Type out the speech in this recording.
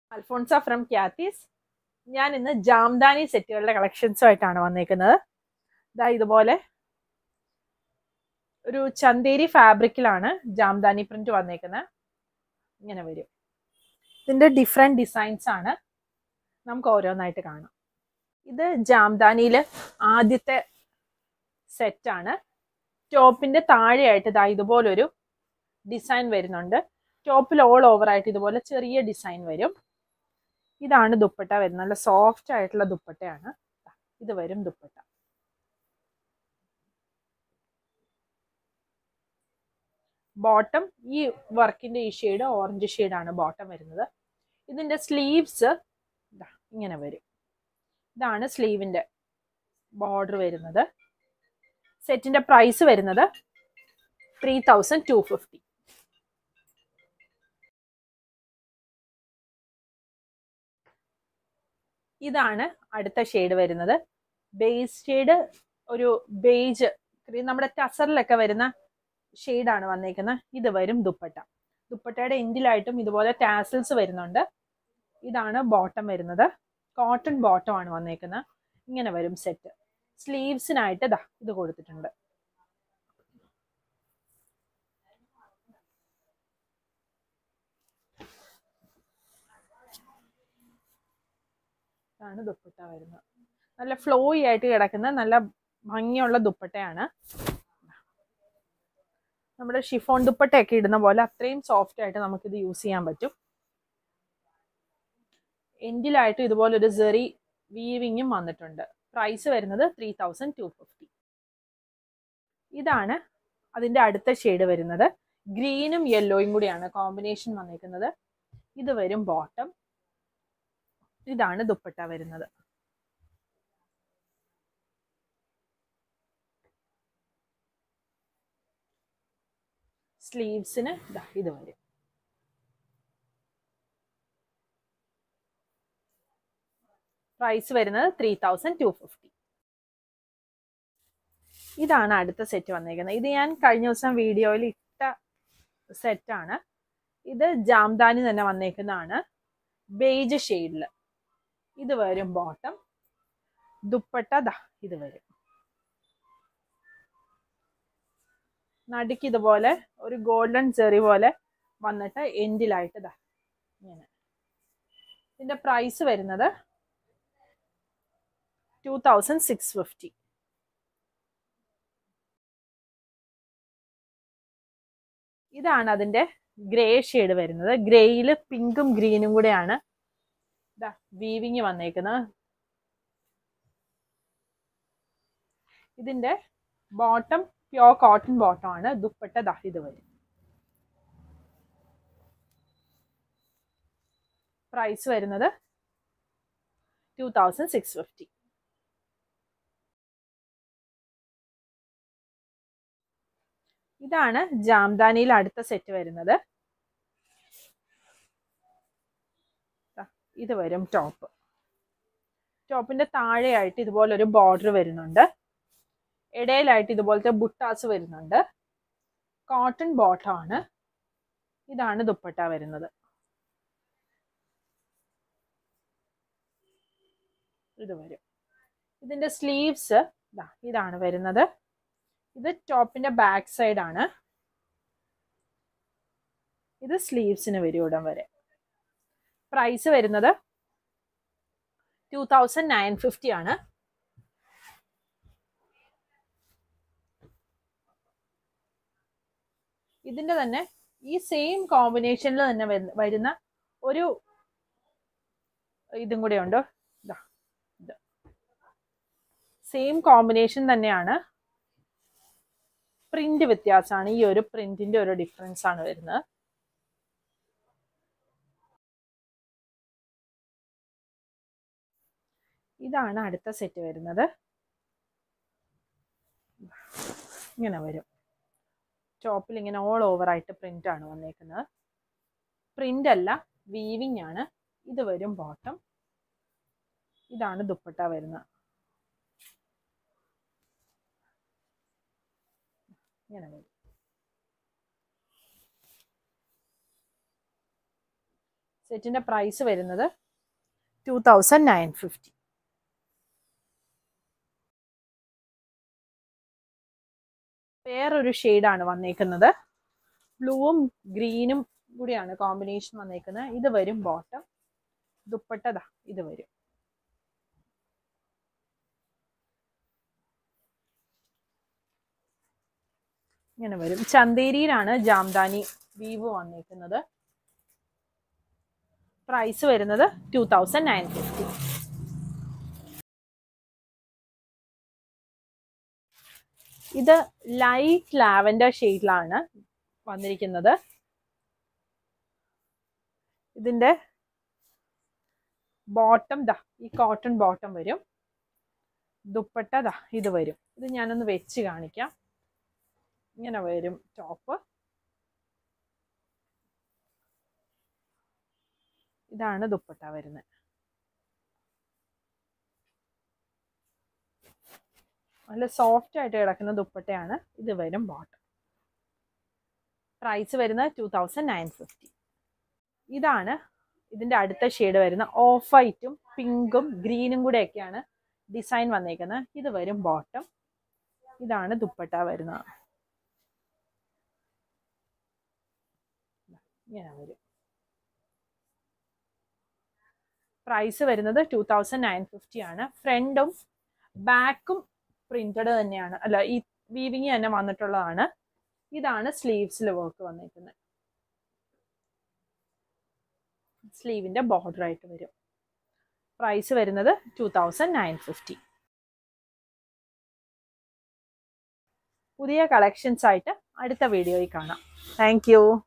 Alphonsa from ക്യാത്തീസ് ഞാൻ ഇന്ന് ജാംദാനി സെറ്റുകളുടെ കളക്ഷൻസുമായിട്ടാണ് വന്നേക്കുന്നത് ഇതാ ഇതുപോലെ ഒരു ചന്തേരി ഫാബ്രിക്കിലാണ് ജാംദാനി പ്രിന്റ് വന്നേക്കുന്നത് ഇങ്ങനെ വരും ഇതിന്റെ ഡിഫറെന്റ് ഡിസൈൻസ് ആണ് നമുക്ക് ഓരോന്നായിട്ട് കാണാം ഇത് ജാംദാനിയിൽ ആദ്യത്തെ സെറ്റാണ് ടോപ്പിന്റെ താഴെയായിട്ട് ഇതാ ഇതുപോലൊരു ഡിസൈൻ വരുന്നുണ്ട് ടോപ്പിൽ ഓൾ ഓവർ ആയിട്ട് ഇതുപോലെ ചെറിയ ഡിസൈൻ വരും ഇതാണ് ദുപ്പട്ട വരുന്നത് നല്ല സോഫ്റ്റ് ആയിട്ടുള്ള ദുപ്പട്ടയാണ് ഇത് വരും ദുപ്പട്ട ബോട്ടം ഈ വർക്കിന്റെ ഈ ഷെയ്ഡ് ഓറഞ്ച് ഷെയ്ഡാണ് ബോട്ടം വരുന്നത് ഇതിന്റെ സ്ലീവ്സ് ഇങ്ങനെ വരും ഇതാണ് സ്ലീവിന്റെ ബോർഡർ വരുന്നത് സെറ്റിന്റെ പ്രൈസ് വരുന്നത് ത്രീ തൗസൻഡ് ടു ഫിഫ്റ്റി ഇതാണ് അടുത്ത ഷെയ്ഡ് വരുന്നത് ബേസ് ഷെയ്ഡ് ഒരു ബേജ് നമ്മുടെ ടസറിലൊക്കെ വരുന്ന ഷെയ്ഡാണ് വന്നേക്കുന്നത് ഇത് വരും ദുപ്പട്ട ദുപ്പട്ടയുടെ എൻഡിലായിട്ടും ഇതുപോലെ ടാസിൽസ് വരുന്നുണ്ട് ഇതാണ് ബോട്ടം വരുന്നത് കോട്ടൺ ബോട്ടം ആണ് വന്നേക്കുന്നത് ഇങ്ങനെ വരും സെറ്റ് സ്ലീവ്സിനായിട്ട് ഇതാ ഇത് കൊടുത്തിട്ടുണ്ട് ഇതാണ് ദുപ്പട്ട വരുന്നത് നല്ല ഫ്ലോയി ആയിട്ട് കിടക്കുന്ന നല്ല ഭംഗിയുള്ള ദുപ്പട്ടയാണ് നമ്മുടെ ഷിഫോൺ ദുപ്പട്ടയൊക്കെ ഇടുന്ന പോലെ അത്രയും സോഫ്റ്റ് ആയിട്ട് നമുക്കിത് യൂസ് ചെയ്യാൻ പറ്റും എൻഡിലായിട്ട് ഇതുപോലെ ഒരു സെറി വീവിങ്ങും വന്നിട്ടുണ്ട് പ്രൈസ് വരുന്നത് ത്രീ തൗസൻഡ് ടു ഫിഫ്റ്റി ഇതാണ് അതിൻ്റെ അടുത്ത ഷെയ്ഡ് വരുന്നത് ഗ്രീനും യെല്ലോയും കൂടിയാണ് കോമ്പിനേഷൻ വന്നിരിക്കുന്നത് ഇത് വരും ബോട്ടം ഇതാണ് ദുപ്പട്ട വരുന്നത് സ്ലീവ്സിന് ഇത് വരും പ്രൈസ് വരുന്നത് ത്രീ തൗസൻഡ് ടു ഫിഫ്റ്റി ഇതാണ് അടുത്ത സെറ്റ് വന്നേക്കുന്നത് ഇത് ഞാൻ കഴിഞ്ഞ ദിവസം വീഡിയോയിൽ ഇട്ട സെറ്റാണ് ഇത് ജാംദാനി തന്നെ വന്നേക്കുന്നതാണ് ബേജ് ഷെയ്ഡിൽ ഇത് വരും ബോട്ടം ദുപ്പട്ട ദാ ഇത് വരും നടുക്ക് ഇതുപോലെ ഒരു ഗോൾഡൻ ചെറി പോലെ വന്നിട്ട് എൻഡിലായിട്ട് ദാ ഇങ്ങനെ ഇതിന്റെ പ്രൈസ് വരുന്നത് ടു തൗസൻഡ് സിക്സ് ഫിഫ്റ്റി ഇതാണ് അതിന്റെ ഗ്രേ ഷെയ്ഡ് വരുന്നത് ഗ്രേയിൽ പിങ്കും ഗ്രീനും കൂടെയാണ് ഇതാ വീവിങ് വന്നേക്കുന്നത് ഇതിന്റെ ബോട്ടം പ്യോർ കോട്ടൺ ബോട്ടം ആണ് ദുപ്പട്ട ദാ ഇത് വരും പ്രൈസ് വരുന്നത് ടു തൗസൻഡ് സിക്സ് ഫിഫ്റ്റി ഇതാണ് ജാംദാനിയിൽ അടുത്ത സെറ്റ് വരുന്നത് ഇത് വരും ടോപ്പ് ടോപ്പിന്റെ താഴെയായിട്ട് ഇതുപോലൊരു ബോർഡർ വരുന്നുണ്ട് ഇടയിലായിട്ട് ഇതുപോലത്തെ ബുട്ടാസ് വരുന്നുണ്ട് കോട്ടൺ ബോട്ടം ആണ് ഇതാണ് ദുപ്പട്ട വരുന്നത് ഇത് വരും ഇതിന്റെ സ്ലീവ്സ് ഇതാണ് വരുന്നത് ഇത് ടോപ്പിന്റെ ബാക്ക് സൈഡ് ആണ് ഇത് സ്ലീവ്സിന് വരും ഇടം വരെ പ്രൈസ് വരുന്നത് ടു തൗസൻഡ് നയൻ ഫിഫ്റ്റി ആണ് ഇതിന്റെ തന്നെ ഈ സെയിം കോമ്പിനേഷനിൽ തന്നെ വരുന്ന ഒരു ഇതും കൂടെ ഉണ്ട് ഇത് സെയിം കോമ്പിനേഷൻ തന്നെയാണ് പ്രിന്റ് വ്യത്യാസമാണ് ഈ ഒരു പ്രിന്റിന്റെ ഒരു ഡിഫറൻസ് ആണ് വരുന്നത് ഇതാണ് അടുത്ത സെറ്റ് വരുന്നത് ഇങ്ങനെ വരും ടോപ്പിൽ ഇങ്ങനെ ഓൾ ഓവർ ആയിട്ട് പ്രിന്റ് ആണ് വന്നേക്കുന്നത് പ്രിന്റ് അല്ല വീവിങ് ആണ് ഇത് വരും ബോട്ടം ഇതാണ് ദുപ്പട്ട വരുന്നത് ഇങ്ങനെ വരും സെറ്റിൻ്റെ പ്രൈസ് വരുന്നത് ടു തൗസൻഡ് നയൻ ഫിഫ്റ്റി വേറൊരു ഷെയ്ഡാണ് വന്നേക്കുന്നത് ബ്ലൂവും ഗ്രീനും കൂടിയാണ് കോമ്പിനേഷൻ വന്നേക്കുന്നത് ഇത് വരും ബോട്ടം ദുപ്പട്ടതാ ഇത് വരും ഇങ്ങനെ വരും ചന്തേരിയിലാണ് ജാംദാനി വീവ് വന്നേക്കുന്നത് പ്രൈസ് വരുന്നത് ടു തൗസൻഡ് നയൻ ഫിഫ്റ്റി ഇത് ലൈറ്റ് ലാവൻഡർ ഷെയ്ഡിലാണ് വന്നിരിക്കുന്നത് ഇതിൻ്റെ ബോട്ടം ദാ ഈ കോട്ടൺ ബോട്ടം വരും ദുപ്പട്ട ദാ ഇത് വരും ഇത് ഞാനൊന്ന് വെച്ച് കാണിക്കാം ഇങ്ങനെ വരും ടോപ്പ് ഇതാണ് ദുപ്പട്ട വരുന്നത് നല്ല സോഫ്റ്റ് ആയിട്ട് കിടക്കുന്ന ദുപ്പട്ടയാണ് ഇത് വരും ബോട്ടം പ്രൈസ് വരുന്നത് ടു തൗസൻഡ് നയൻ ഫിഫ്റ്റി ഇതാണ് ഇതിൻ്റെ അടുത്ത ഷെയ്ഡ് വരുന്ന ഓഫ് വൈറ്റും പിങ്കും ഗ്രീനും കൂടെ ഒക്കെയാണ് ഡിസൈൻ വന്നേക്കുന്നത് ഇത് വരും ബോട്ടം ഇതാണ് ദുപ്പട്ട വരുന്നത് ഇങ്ങനെ വരും പ്രൈസ് വരുന്നത് ടു തൗസൻഡ് നയൻ ഫിഫ്റ്റി ആണ് ഫ്രണ്ടും ബാക്കും പ്രിന്റഡ് തന്നെയാണ് അല്ല ഈ വീവിങ് തന്നെ വന്നിട്ടുള്ളതാണ് ഇതാണ് സ്ലീവ്സിൽ വർക്ക് വന്നേക്കുന്നത് സ്ലീവിന്റെ ബോർഡർ ആയിട്ട് വരും പ്രൈസ് വരുന്നത് ടു തൗസൻഡ് നയൻ ഫിഫ്റ്റി പുതിയ കളക്ഷൻസ് ആയിട്ട് അടുത്ത വീഡിയോയിൽ കാണാം താങ്ക്